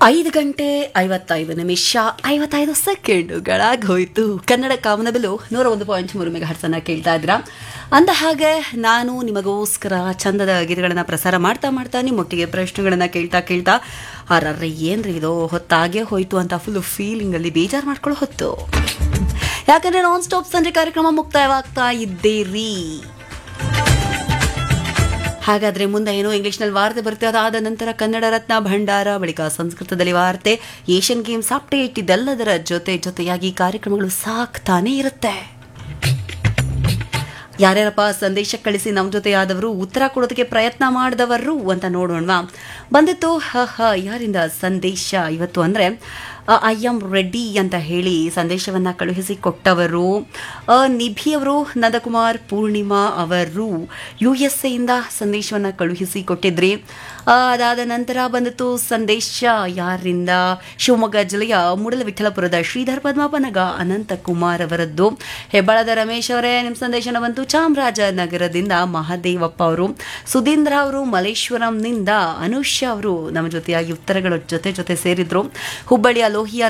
ಐದು ಗಂಟೆ ಐವತ್ತೈದು ನಿಮಿಷ ಐವತ್ತೈದು ಸೆಕೆಂಡುಗಳಾಗೋಯ್ತು ಕನ್ನಡ ಕಾಮನಬಿಲು ನೂರ ಒಂದು ಪಾಯಿಂಟ್ ಮೂರು ಮೆಗಾ ಹರ್ಸನ್ನ ಕೇಳ್ತಾ ಇದ್ದೀರಾ ಅಂದ ಹಾಗೆ ನಾನು ನಿಮಗೋಸ್ಕರ ಚಂದದ ಗೀತೆಗಳನ್ನು ಪ್ರಸಾರ ಮಾಡ್ತಾ ಮಾಡ್ತಾ ನಿಮ್ಮೊಟ್ಟಿಗೆ ಪ್ರಶ್ನೆಗಳನ್ನು ಕೇಳ್ತಾ ಕೇಳ್ತಾ ಅರ್ರೆ ಏನ್ರಿ ಇದು ಹೊತ್ತಾಗೆ ಹೋಯ್ತು ಅಂತ ಫುಲ್ ಫೀಲಿಂಗಲ್ಲಿ ಬೇಜಾರು ಮಾಡ್ಕೊಳ್ಳೋ ಹೊತ್ತು ಯಾಕಂದ್ರೆ ನಾನ್ ಸ್ಟಾಪ್ ಸಂಜೆ ಕಾರ್ಯಕ್ರಮ ಮುಕ್ತಾಯವಾಗ್ತಾ ಇದ್ದೀರಿ ಹಾಗಾದ್ರೆ ಮುಂದೆ ಏನೋ ಇಂಗ್ಲಿಷ್ನಲ್ಲಿ ವಾರ್ತೆ ಬರುತ್ತೆ ಅದಾದ ನಂತರ ಕನ್ನಡ ರತ್ನ ಭಂಡಾರ ಬಳಿಕ ಸಂಸ್ಕೃತದಲ್ಲಿ ವಾರ್ತೆ ಏಷ್ಯನ್ ಗೇಮ್ಸ್ ಅಪ್ಡೇಟ್ ಇದೆಲ್ಲದರ ಜೊತೆ ಜೊತೆಯಾಗಿ ಕಾರ್ಯಕ್ರಮಗಳು ಸಾಕ್ತಾನೆ ಇರುತ್ತೆ ಯಾರ್ಯಾರಪ್ಪ ಸಂದೇಶ ಕಳಿಸಿ ನಮ್ಮ ಜೊತೆ ಆದವರು ಉತ್ತರ ಕೊಡೋದಕ್ಕೆ ಪ್ರಯತ್ನ ಮಾಡಿದವರು ಅಂತ ನೋಡೋಣವಾ ಬಂದಿತ್ತು ಹ ಹ ಯಾರಿಂದ ಸಂದೇಶ ಇವತ್ತು ಅಂದರೆ ಐ ಆಮ್ ರೆಡ್ಡಿ ಅಂತ ಹೇಳಿ ಸಂದೇಶವನ್ನು ಕಳುಹಿಸಿ ಕೊಟ್ಟವರು ಅ, ನಿಭಿಯವರು ನಂದಕುಮಾರ್ ಪೂರ್ಣಿಮಾ ಅವರು ಯು ಎಸ್ ಎಯಿಂದ ಸಂದೇಶವನ್ನು ಕಳುಹಿಸಿ ಕೊಟ್ಟಿದ್ರಿ ಆ, ಅದಾದ ನಂತರ ಬಂದಿತ್ತು ಸಂದೇಶ ಯಾರಿಂದ ಶಿವಮೊಗ್ಗ ಜಿಲ್ಲೆಯ ಮೂಡಲವಿಠಲಪುರದ ಶ್ರೀಧರ್ ಪದ್ಮಪನಗ ಅನಂತಕುಮಾರ್ ಅವರದ್ದು ಹೆಬ್ಬಾಳದ ರಮೇಶ್ ಅವರೇ ನಿಮ್ಮ ಸಂದೇಶನ ಬಂತು ಚಾಮರಾಜನಗರದಿಂದ ಮಹಾದೇವಪ್ಪ ಅವರು ಸುಧೀಂದ್ರ ಅವರು ಮಲೇಶ್ವರಂನಿಂದ ಅನುಷ್ ಅವರು ನಮ್ಮ ಜೊತೆಯಾಗಿ ಉತ್ತರಗಳ ಜೊತೆ ಜೊತೆ ಸೇರಿದ್ರು ಹುಬ್ಬಳ್ಳಿಯ ಲೋಹಿಯ